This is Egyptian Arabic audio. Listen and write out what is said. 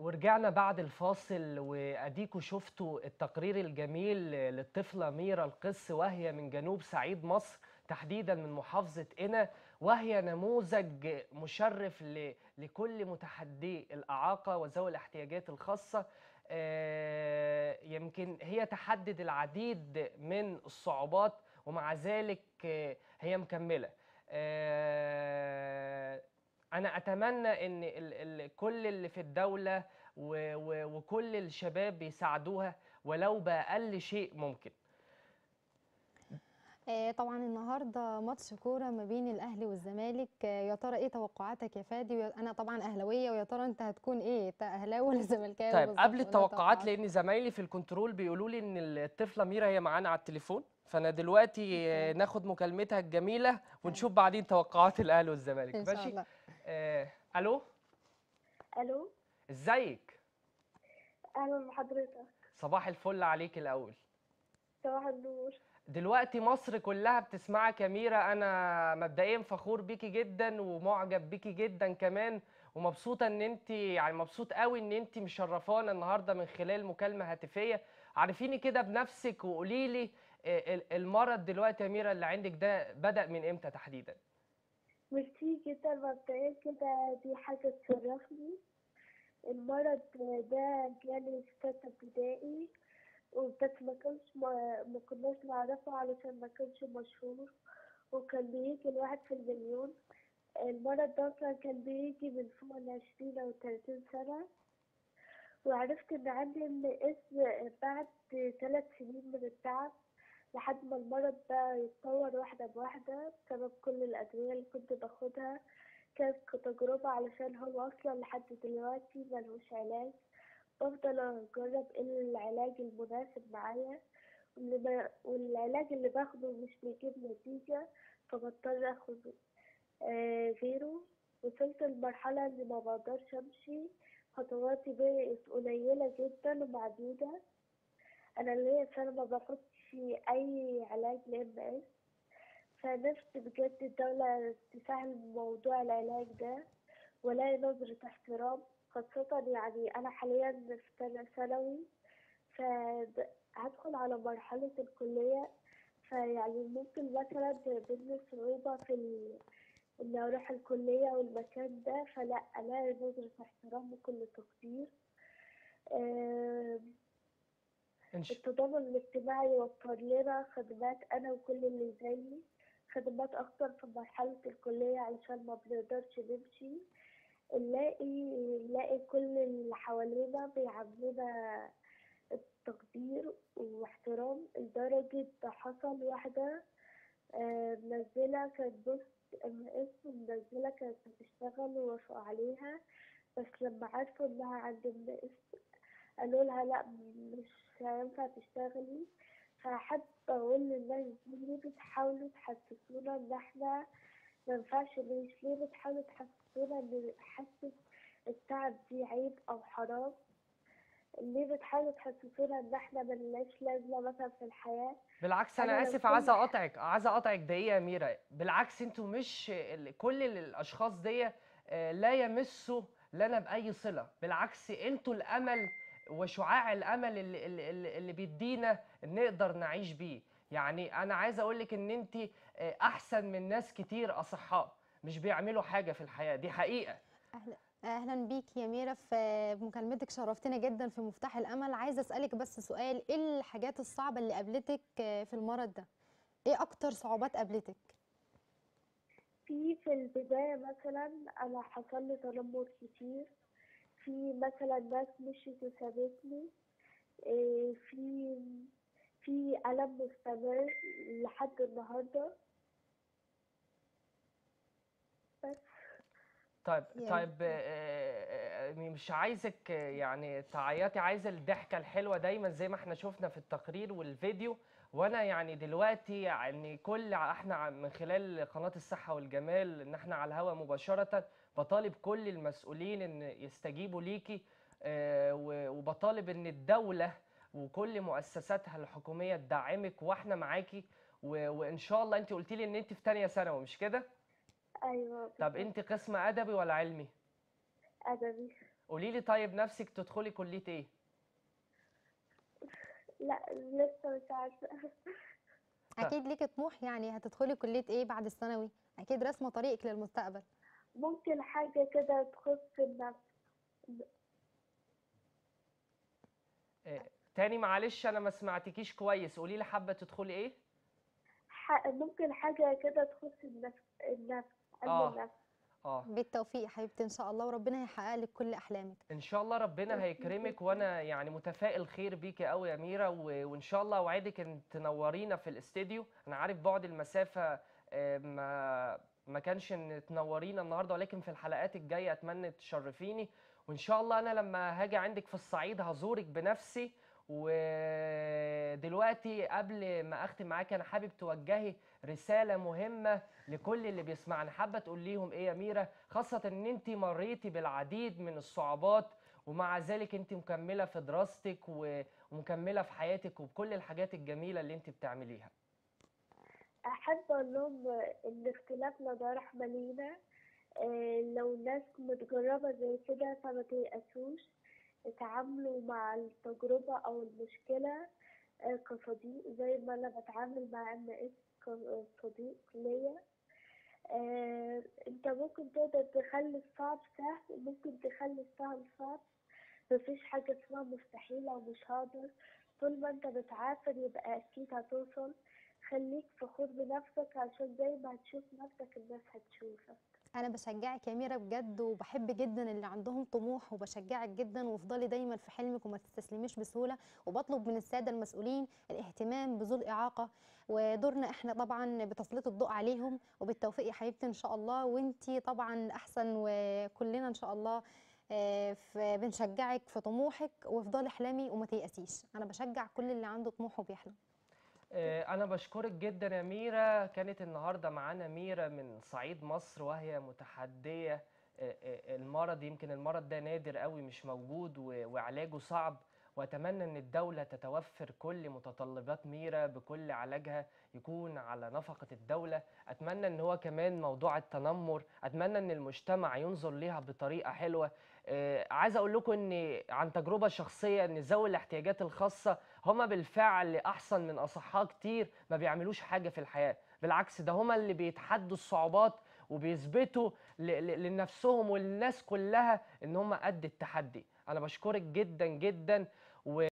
ورجعنا بعد الفاصل واديكوا شفتوا التقرير الجميل للطفله ميرا القس وهي من جنوب صعيد مصر تحديدا من محافظه قنا وهي نموذج مشرف ل- لكل متحدي الاعاقه وذوي الاحتياجات الخاصه آه، يمكن هي تحدد العديد من الصعوبات ومع ذلك آه، هي مكمله آه، انا اتمنى ان ال ال كل اللي في الدوله و و وكل الشباب بيساعدوها ولو باقل شيء ممكن آه، طبعا النهارده ماتش كوره ما بين الاهلي والزمالك آه، يا ترى ايه توقعاتك يا فادي ويا- انا طبعا اهلاويه ويا ترى انت هتكون ايه انت اهلاوي ولا زملكاوي طيب بالظبط؟ قبل قول لنا التوقعات توقعاتك. لان زمايلي في الكنترول بيقولوا لي ان الطفله ميرا هي معانا على التليفون فانا دلوقتي آه، أوكي. ناخد مكالمتها الجميله ونشوف بعدين توقعات الاهلي والزمالك ان شاء ماشي الله آه، الو الو ازيك اهلا بحضرتك صباح الفل عليك الاول صباح النور دلوقتي مصر كلها بتسمعك يا ميرا انا مبدئيا فخور بيكي جدا ومعجب بيكي جدا كمان ومبسوطه ان انت يعني مبسوط قوي ان انت مشرفانا النهارده من خلال مكالمه هاتفيه عرفيني كده بنفسك وقولي لي المرض دلوقتي يا ميرا اللي عندك ده بدأ من امتى تحديدا ميرسي جدا مبدئيا كده دي حاجة تشرفني المرض ده جالي في ستة ابتدائي وبس ما كانش ما, ما كناش نعرفه علشان ما كانش مشهور وكان بيجي الواحد في المليون المرض ده أصلا كان بيجي من فوق العشرين أو تلاتين سنة وعرفت إن عندي الاسم بعد ثلاث سنين من التعب لحد ما المرض ده يتطور واحدة بواحدة بسبب كل الأدوية اللي كنت باخدها كانت كتجربة علشان هو أصلا لحد دلوقتي ملهوش علاج بفضل أجرب ايه العلاج المناسب معايا واللي ما والعلاج اللي باخده مش بيجيب نتيجة فبضطر اخد آه غيره وصلت لمرحلة إني ما بقدرش أمشي خطواتي بقت قليلة جدا ومعدودة أنا ليا سنة ما باخدش أي علاج ل MS فنفسي بجد الدولة تسهل موضوع العلاج ده ولاقي نظرة احترام خاصة يعني أنا حاليا في سنة ثانوي فهدخل على مرحلة الكلية فيعني ممكن مثلا تقابلني صعوبة في ال... إني أروح الكلية والمكان ده فلا ألاقي نظرة احترام وكل تقدير آم، إن ش- التضامن الاجتماعي يوفر لنا خدمات أنا وكل اللي زيي خدمات أكتر في مرحلة الكلية علشان ما بنقدرش نمشي نلاقي نلاقي كل اللي حوالينا بيعاملونا التقدير واحترام لدرجة حصل واحدة آه، منزلة كانت بوست ام اس منزلة كانت بتشتغل ووافقوا عليها بس لما عرفوا انها عند ام اس قالوا لها لا مش هينفع تشتغلي فحابة اقول للناس دي ليه بتحاولوا تحسسونا ان احنا مينفعش نعيش ليه بتحاولوا تحسسونا ان حاسة التعب دي عيب او حرام ليه بتحاولوا تحسسونا ان احنا ملناش لازمة مثلا في الحياة بالعكس انا أنا لو اسف عايزه كنت- اقاطعك عايزه اقاطعك دقيقه يا ميرا بالعكس انتوا مش ال- كل الاشخاص دي آه، لا يمسوا لنا باي صله بالعكس انتوا الامل وشعاع الامل اللي, اللي, اللي- اللي بيدينا نقدر نعيش بيه يعني انا عايزه اقول لك ان انت آه، احسن من ناس كتير اصحاء مش بيعملوا حاجه في الحياه دي حقيقه اهلا اهلا بيك يا ميرا في مكالمتك شرفتنا جدا في مفتاح الامل عايزه اسالك بس سؤال ايه الحاجات الصعبه اللي قابلتك في المرض ده ايه اكتر صعوبات قابلتك في في البداية مثلا أنا حصل لي تنمر كتير في مثلا ناس مشيت وسابتني إيه، في في ألم مستمر لحد النهاردة بس طيب يلا. طيب آه، آه، آه، مش عايزك آه، يعني تعيطي عايزه الضحكه الحلوه دايما زي ما احنا شفنا في التقرير والفيديو وانا يعني دلوقتي يعني كل ع- احنا ع- من خلال قناه الصحه والجمال ان احنا على الهواء مباشره بطالب كل المسؤولين ان يستجيبوا ليكي آه، و- وبطالب ان الدوله وكل مؤسساتها الحكوميه تدعمك واحنا معاكي و- وان شاء الله انت قلتي لي ان انت في ثانيه ثانوي مش كده أيوة طب انت قسم ادبي ولا علمي أدبي قولي لي طيب نفسك تدخلي كليه ايه لا لسه مش عارفة اكيد ليكي طموح يعني هتدخلي كليه ايه بعد الثانوي اكيد رسمه طريقك للمستقبل ممكن حاجة كده تخص النفس آه، تاني معلش انا ما سمعتكيش كويس قولي لي حابه تدخلي ايه ح- ممكن حاجة كده تخص النفس النفس علم آه. النفس اه بالتوفيق يا حبيبتي ان شاء الله وربنا هيحقق لك كل احلامك ان شاء الله ربنا هيكرمك وانا يعني متفائل خير بيكي قوي يا ميرا و- وان شاء الله اوعدك ان تنورينا في الاستديو انا عارف بعد المسافه آه، ما ما كانش ان تنورينا النهارده ولكن في الحلقات الجايه اتمنى تشرفيني وان شاء الله انا لما هاجي عندك في الصعيد هزورك بنفسي ودلوقتي قبل ما اختم معاكي انا حابب توجهي رساله مهمه لكل اللي بيسمعنا حابه تقول ليهم ايه يا ميرا خاصه ان انت مريتي بالعديد من الصعوبات ومع ذلك انت مكمله في دراستك و- ومكمله في حياتك وبكل الحاجات الجميله اللي انت بتعمليها أحب أقول لهم إن اختلافنا ده رحمة لينا آه، لو ناس متجربة زي كده فما تيأسوش اتعاملوا مع التجربة أو المشكلة آه، كصديق زي ما أنا بتعامل مع ام اس كصديق ليا آه، انت ممكن تقدر تخلي الصعب سهل وممكن تخلي السهل صعب مفيش حاجة اسمها مستحيل أو مش هقدر طول ما انت بتعافر يبقى أكيد هتوصل خليك فخور بنفسك عشان زي ما هتشوف نفسك الناس هتشوفك انا بشجعك يا ميرا بجد وبحب جدا اللي عندهم طموح وبشجعك جدا وافضلي دايما في حلمك وما تستسلميش بسهوله وبطلب من الساده المسؤولين الاهتمام بذوي الاعاقه ودورنا احنا طبعا بتسليط الضوء عليهم وبالتوفيق يا حبيبتي ان شاء الله وانتي طبعا احسن وكلنا ان شاء الله آه، ف- بنشجعك في طموحك وافضلي احلامي وما تيأسيش انا بشجع كل اللي عنده طموح وبيحلم آه، أنا بشكرك جدا يا ميرا كانت النهاردة معانا ميرا من صعيد مصر وهي متحدية آه، آه، المرض يمكن المرض ده نادر قوي مش موجود و- وعلاجه صعب وأتمنى إن الدولة تتوفر كل متطلبات ميرا بكل علاجها يكون على نفقة الدولة أتمنى إن هو كمان موضوع التنمر أتمنى إن المجتمع ينظر ليها بطريقة حلوة آه، عايز أقول لكم إن عن تجربة شخصية إن ذوي الاحتياجات الخاصة هما بالفعل احسن من اصحاء كتير ما بيعملوش حاجه في الحياه بالعكس ده هما اللي بيتحدوا الصعوبات وبيثبتوا ل- ل- لنفسهم وللناس كلها ان هما قد التحدي انا بشكرك جدا جدا و